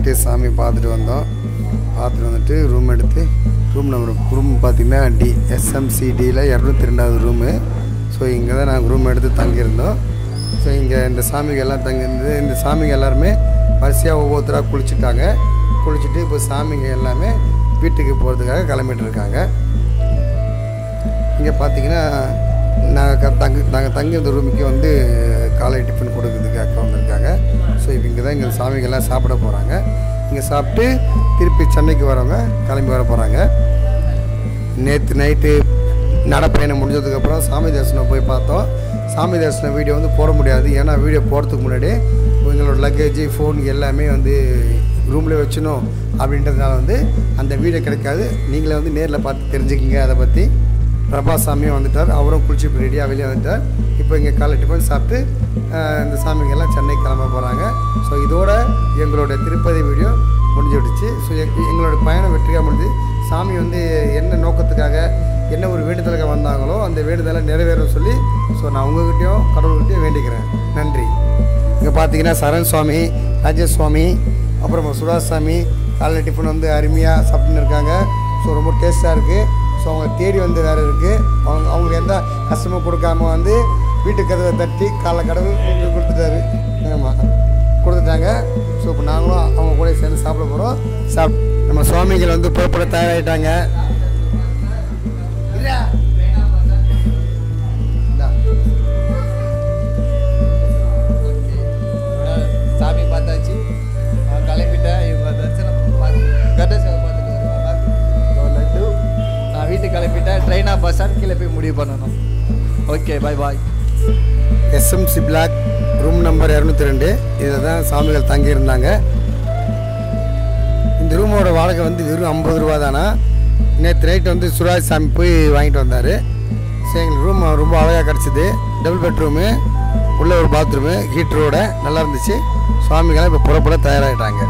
போயிட்டு சாமி பார்த்துட்டு வந்தோம் பார்த்துட்டு வந்துட்டு ரூம் எடுத்து ரூம் நம்பர் ரூம் பார்த்திங்கன்னா டி எஸ்எம்சிடியில் இரநூத்தி ரெண்டாவது ரூமு ஸோ இங்கே தான் நாங்கள் ரூம் எடுத்து தங்கியிருந்தோம் ஸோ இங்கே இந்த சாமிகள் எல்லாம் தங்கியிருந்து இந்த சாமிங்க எல்லாருமே வரிசையாக ஒவ்வொருத்தராக குளிச்சுட்டாங்க குளிச்சுட்டு இப்போ சாமிங்க எல்லாமே வீட்டுக்கு போகிறதுக்காக கிளம்பிட்டு இருக்காங்க இங்கே பார்த்தீங்கன்னா நாங்கள் தங்கி நாங்கள் தங்கியிருந்த ரூமுக்கு வந்து காலை டிஃபன் கொடுக்கறதுக்கு அக்கா வந்திருக்காங்க ஸோ இப்போ இங்கே தான் இங்கே சாமிகள்லாம் சாப்பிட போகிறாங்க இங்கே சாப்பிட்டு திருப்பி சென்னைக்கு வரவங்க கிளம்பி வர போகிறாங்க நேற்று நைட்டு நடப்பயணம் முடிஞ்சதுக்கப்புறம் சாமி தரிசனம் போய் பார்த்தோம் சாமி தரிசனம் வீடியோ வந்து போட முடியாது ஏன்னா வீடியோ போகிறதுக்கு முன்னாடி எங்களோட லக்கேஜ் ஃபோன் எல்லாமே வந்து ரூம்லேயே வச்சணும் அப்படின்றதுனால வந்து அந்த வீடியோ கிடைக்காது நீங்களே வந்து நேரில் பார்த்து தெரிஞ்சுக்கிங்க அதை பற்றி பிரபா சாமியும் வந்துட்டார் அவரும் குளிச்சு ரெடியாக வெளியே வந்துட்டார் இப்போ இங்கே காலை டிஃபன் சாப்பிட்டு ஆஹ், இந்த சாமிங்கெல்லாம் சென்னை கிளம்ப போகிறாங்க ஸோ இதோட எங்களோட திருப்பதி வீடியோ முடிஞ்சு விடுச்சு ஸோ எங்களோட பயணம் வெற்றியாக முடிஞ்சு சாமி வந்து என்ன நோக்கத்துக்காக என்ன ஒரு வேண்டுதலுக்காக வந்தாங்களோ அந்த வேண்டுதலை நிறைவேறும் சொல்லி ஸோ நான் உங்ககிட்டயும் கடவுள்கிட்டயும் வேண்டிக்கிறேன் நன்றி இங்கே பார்த்தீங்கன்னா சரண் சுவாமி ராஜேஷ் சுவாமி அப்புறம் சுடாஸ் சாமி காலைல டிஃபன் வந்து அருமையாக சாப்பிட்டுன்னு இருக்காங்க ஸோ ரொம்ப டேஸ்ட்டாக இருக்குது ஸோ அவங்க தேடி வந்து வேறு இருக்குது அவங்க அவங்களுக்கு எந்த கஷ்டமும் கொடுக்காம வந்து வீட்டு கதவை தட்டி காலைல கடவுள் உங்களுக்கு கொடுத்துட்டாரு ஆமாம் கொடுத்துட்டாங்க ஸோ இப்போ நாங்களும் அவங்க கூட சேர்ந்து சாப்பிட போகிறோம் சாப் நம்ம சுவாமிகள் வந்து புறப்பட தயாராகிட்டாங்க சாமி பார்த்தாச்சு நான் கிளம்பிட்டேன் இவங்க தரிசனம் கட்டேஸ்வரர் பார்த்துட்டு வருவாங்க இதோ லட்டு நான் வீட்டுக்கு கிளம்பிட்டேன் ட்ரெயினாக பஸ்ஸான்னு கீழே போய் முடிவு பண்ணணும் okay bye bye SMC block room number இரநூத்தி ரெண்டு இதில் தான் சாமிகள் தங்கியிருந்தாங்க இந்த ரூமோட வாடகை வந்து வெறும் ஐம்பது ரூபா தானா நேற்று நைட் வந்து சுராஜ் சாமி போய் வாங்கிட்டு வந்தார் சரி எங்களுக்கு ரூம் ரொம்ப அழகாக கிடச்சிது டபுள் பெட்ரூமு உள்ள ஒரு பாத்ரூமு ஹீட்டரோட நல்லா இருந்துச்சு சுவாமிகளாம் இப்போ புறப்பட தயாராகிட்டாங்க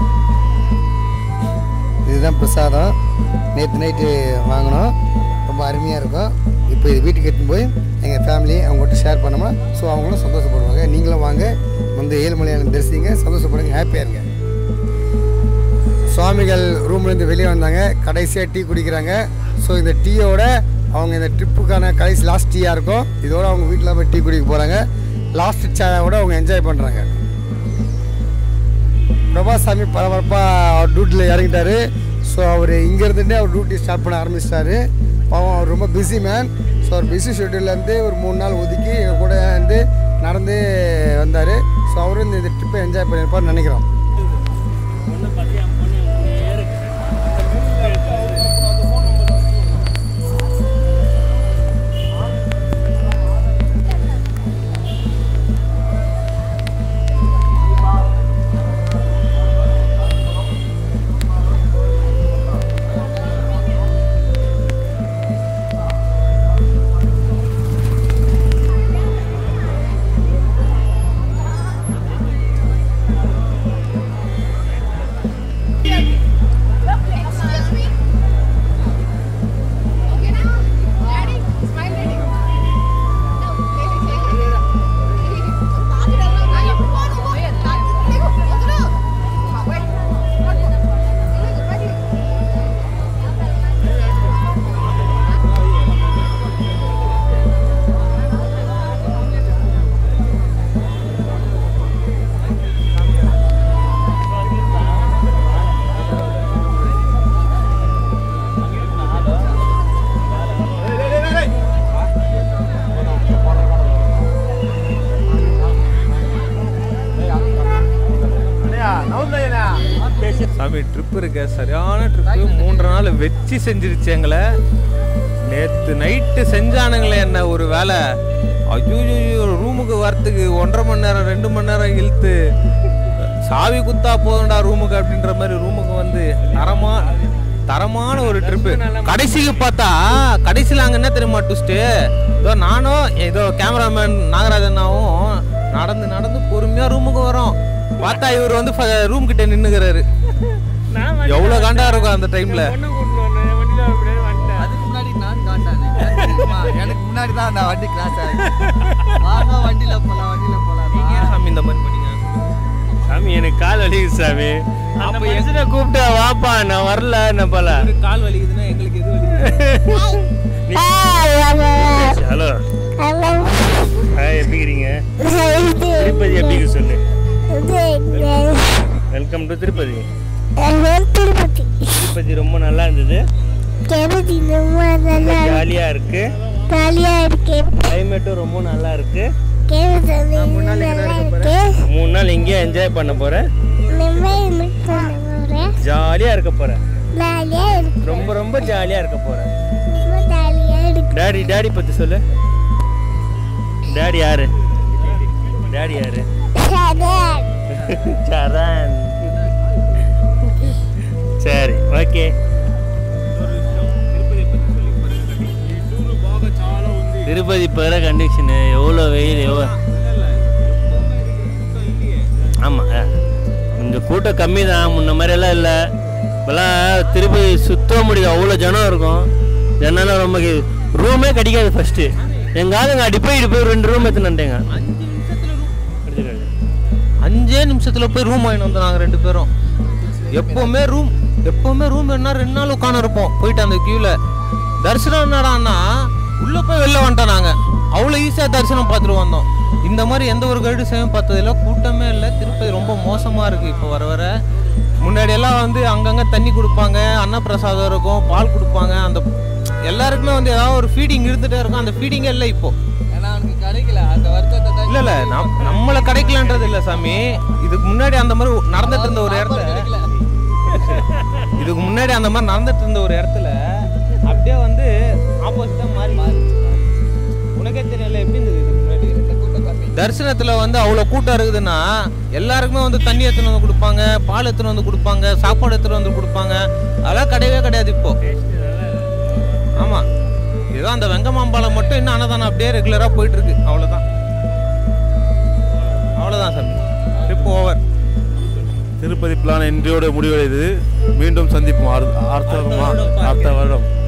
இதுதான் பிரசாதம் நேற்று நைட்டு வாங்கினோம் ரொம்ப அருமையாக இருக்கும் இப்போ இது வீட்டுக்கு எடுத்துன்னு போய் எங்கள் ஃபேமிலி அவங்ககிட்ட ஷேர் பண்ணோமா ஸோ அவங்களும் சந்தோஷப்படுவாங்க நீங்களும் வாங்க வந்து ஏழுமலையான தரிசிங்க சந்தோஷப்படுங்க ஹாப்பியாக இருங்க சுவாமிகள் ரூம்லேருந்து வெளியே வந்தாங்க கடைசியாக டீ குடிக்கிறாங்க ஸோ இந்த டீயோட அவங்க இந்த ட்ரிப்புக்கான கடைசி லாஸ்ட் டீயாக இருக்கும் இதோட அவங்க வீட்டில் போய் டீ குடிக்க போகிறாங்க லாஸ்ட் சாயோட அவங்க என்ஜாய் பண்ணுறாங்க பிரபாசாமி பரபரப்பாக அவர் டியூட்டியில் இறங்கிட்டாரு ஸோ அவர் இங்கேருந்துட்டே அவர் டியூட்டி ஸ்டார்ட் பண்ண ஆரம்பிச்சிட்டாரு பாவம் அவர் ரொம்ப பிஸி மேன் ஸோ அவர் பிஸி ஷெட்யூல்லேருந்து ஒரு மூணு நாள் ஒதுக்கி எங்கள் கூட வந்து நடந்து வந்தார் ஸோ அவரும் இந்த ட்ரிப்பை என்ஜாய் பண்ணியிருப்பார்னு நினைக்கிறோம் Excuse me. Okay now? Ready? Smile ready. No, say, say, say, say. பாத்துடலாம். ஐயோ, போடு, போடு. ஐயோ, வந்துரு. ஆ, wait. போடு, போடு. இல்ல, ready. சாமி ட்ரிப் இருக்க சரியான ட்ரிப்பு மூன்று நாள் வச்சு செஞ்சிருச்சு எங்களை நேற்று நைட்டு செஞ்சானுங்களே என்ன ஒரு வேலை ஐயோ ரூமுக்கு வரத்துக்கு ஒன்றரை மணி நேரம் ரெண்டு மணி நேரம் இழுத்து சாவி குத்தா போதும்டா ரூமுக்கு அப்படின்ற மாதிரி ரூமுக்கு வந்து தரமா தரமான ஒரு ட்ரிப்பு கடைசிக்கு பார்த்தா கடைசியில் அங்கே என்ன தெரியுமா ட்விஸ்ட்டு ஏதோ நானும் ஏதோ கேமராமேன் நாகராஜனாவும் நடந்து நடந்து பொறுமையாக ரூமுக்கு வரோம் பார்த்தா இவர் வந்து ரூம் கிட்ட நின்னுக்கிறாரு எவ்வளோ காண்டா இருக்கும் அந்த டைம்ல அதுக்கு முன்னாடி நான் காண்டானே ஏன் தெரியுமா? எனக்கு முன்னாடி தான் அந்த வண்டி கிராஸ் ஆகுது வாங்க வண்டியில போலாம் வண்டியில போலாம் நீங்க ஏன் சாமி இந்த மாதிரி பண்ணீங்க சாமி எனக்கு கால் வலிக்குது சாமி அந்த மனுஷனை கூப்பிட்டா வாப்பா நான் வரல என்ன போல கால் வலிக்குதுன்னா எங்களுக்கு எது வலிக்குது ஹலோ ஹாய் எப்படி இருக்கிறீங்க திருப்பதி எப்படி இருக்கு சொல்லு வெல்கம் டு திருப்பதி திருப்பதி திருப்பதி ரொம்ப நல்லா இருந்தது திருப்பதி ரொம்ப நல்லா ஜாலியா இருக்கு ஜாலியா இருக்கு கிளைமேட்டும் ரொம்ப நல்லா இருக்கு கேரளா நல்லா இருக்கு மூணு நாள் இங்கேயே என்ஜாய் பண்ண போறேன் நிம்மதி போறேன் ஜாலியா இருக்க போறேன் ஜாலியா இருக்கு ரொம்ப ரொம்ப ஜாலியா இருக்க போறேன் ரொம்ப ஜாலியா இருக்கு டாடி டாடி பத்தி சொல்லு டாடி யாரு டாடி யாரு சரண். சரண் சரி ஓகே திருப்பதி போகிற கண்டிஷனு எவ்வளோ வெயில் எவ்வளோ ஆமாம் கொஞ்சம் கூட்டம் கம்மி தான் முன்ன மாதிரியெல்லாம் இல்லை இப்போல்லாம் திருப்பதி சுத்த முடியும் அவ்வளோ ஜனம் இருக்கும் ஜனம்லாம் ரொம்ப ரூமே கிடைக்காது ஃபஸ்ட்டு எங்கள் ஆளுங்க அடி போய் இடி போய் ரெண்டு ரூம் எடுத்துன்னு அஞ்சே நிமிஷத்துல போய் ரூம் வாங்கிட்டு வந்தோம் நாங்க ரெண்டு பேரும் எப்பவுமே ரூம் எப்பவுமே ரூம் என்ன ரெண்டு நாள் உட்காந்து இருப்போம் போயிட்டு அந்த கியூல தரிசனம் என்னடான்னா உள்ள போய் வெளில வந்துட்டோம் நாங்க அவ்வளோ ஈஸியா தரிசனம் பார்த்துட்டு வந்தோம் இந்த மாதிரி எந்த ஒரு கைடு சேவம் பார்த்ததில்ல கூட்டமே இல்லை திருப்பதி ரொம்ப மோசமா இருக்கு இப்போ வர வர முன்னாடி எல்லாம் வந்து அங்கங்க தண்ணி கொடுப்பாங்க அன்னப்பிரசாதம் இருக்கும் பால் கொடுப்பாங்க அந்த எல்லாருக்குமே வந்து ஏதாவது ஒரு ஃபீடிங் இருந்துட்டே இருக்கும் அந்த ஃபீடிங்கே இல்லை இப்போ ஏன்னா அவனுக்கு கிடைக்கல அந்த வருத்தத்தை தான் இல்ல இல்ல நம் நம்மள கிடைக்கலன்றது இல்ல சாமி இதுக்கு முன்னாடி அந்த மாதிரி நடந்துட்டு இருந்த ஒரு இடத்துல கிடைக்கல இதுக்கு முன்னாடி அந்த மாதிரி நடந்துட்டு இருந்த ஒரு இடத்துல அப்படியே வந்து ஆப்போசிட்டா மாறி உனக்கே தெரியல எப்படி இருந்தது இதுக்கு முன்னாடி கூட்டம் கம்மி தரிசனத்துல வந்து அவ்வளவு கூட்டம் இருக்குதுன்னா எல்லாருக்குமே வந்து தண்ணி எடுத்துன்னு வந்து கொடுப்பாங்க பால் எடுத்துன்னு வந்து கொடுப்பாங்க சாப்பாடு எடுத்துன்னு வந்து கொடுப்பாங்க அதெல்லாம் கிடையவே கிடையாது இப்போ ஆமா ஏதோ அந்த வெங்கமாம்பாலம் மட்டும் இன்னும் அன்னதானம் அப்படியே ரெகுலரா போயிட்டு இருக்கு அவ்வளவுதான் அவ்வளவுதான் சாமி ட்ரிப் ஓவர் திருப்பதி பிளான் இன்றையோட முடிவடையுது மீண்டும் சந்திப்போம் அடுத்த அடுத்த வருடம் அடுத்த வருடம்